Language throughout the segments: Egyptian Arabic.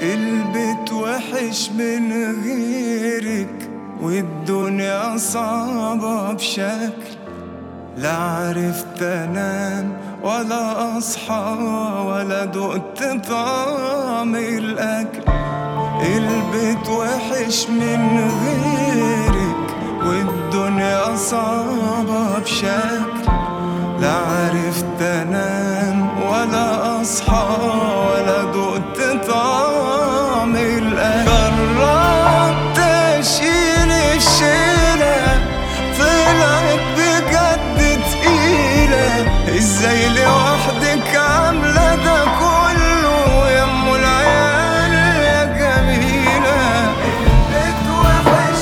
البيت وحش من غيرك والدنيا صعبة بشكل لا عرفت انام ولا اصحى ولا دقت طعم الاكل البيت وحش من غيرك والدنيا صعبة بشكل لا عرفت انام ولا اصحى ولا دقت طعم الاكل جربت اشيل الشيلة طلعت بجد تقيلة ازاي لوحدك عاملة ده كله يا ام العيال يا جميلة البيت وحش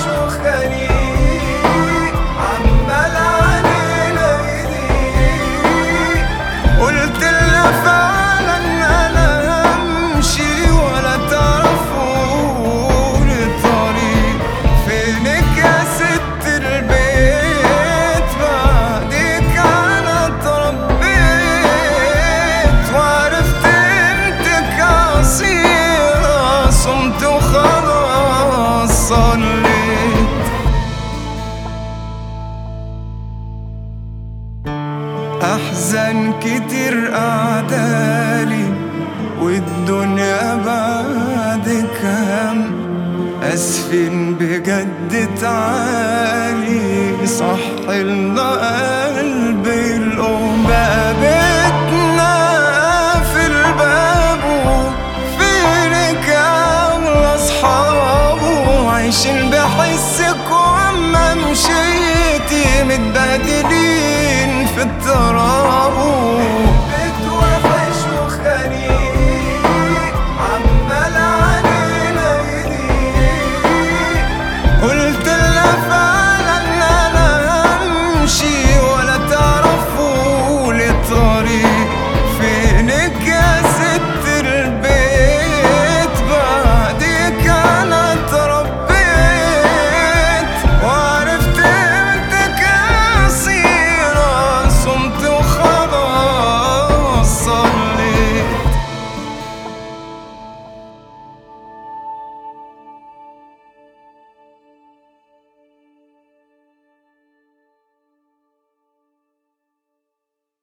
وخنيق عمال علينا يضيق قلت لها فعلا انا همشي ولا تعرفوني الطريق فينك يا ست البيت بعدك انا اتربيت وعرفت قيمتك عصيرة صمت وخلاص صليت أحزان كتير قعدالي والدنيا بعدك هم أسفين بجد تعالي صح لنا قلبي الأم بقى بيتنا في الباب فينك عاملة أصحابه عايشين بحسك وأما مشيتي متبهدلين في التراب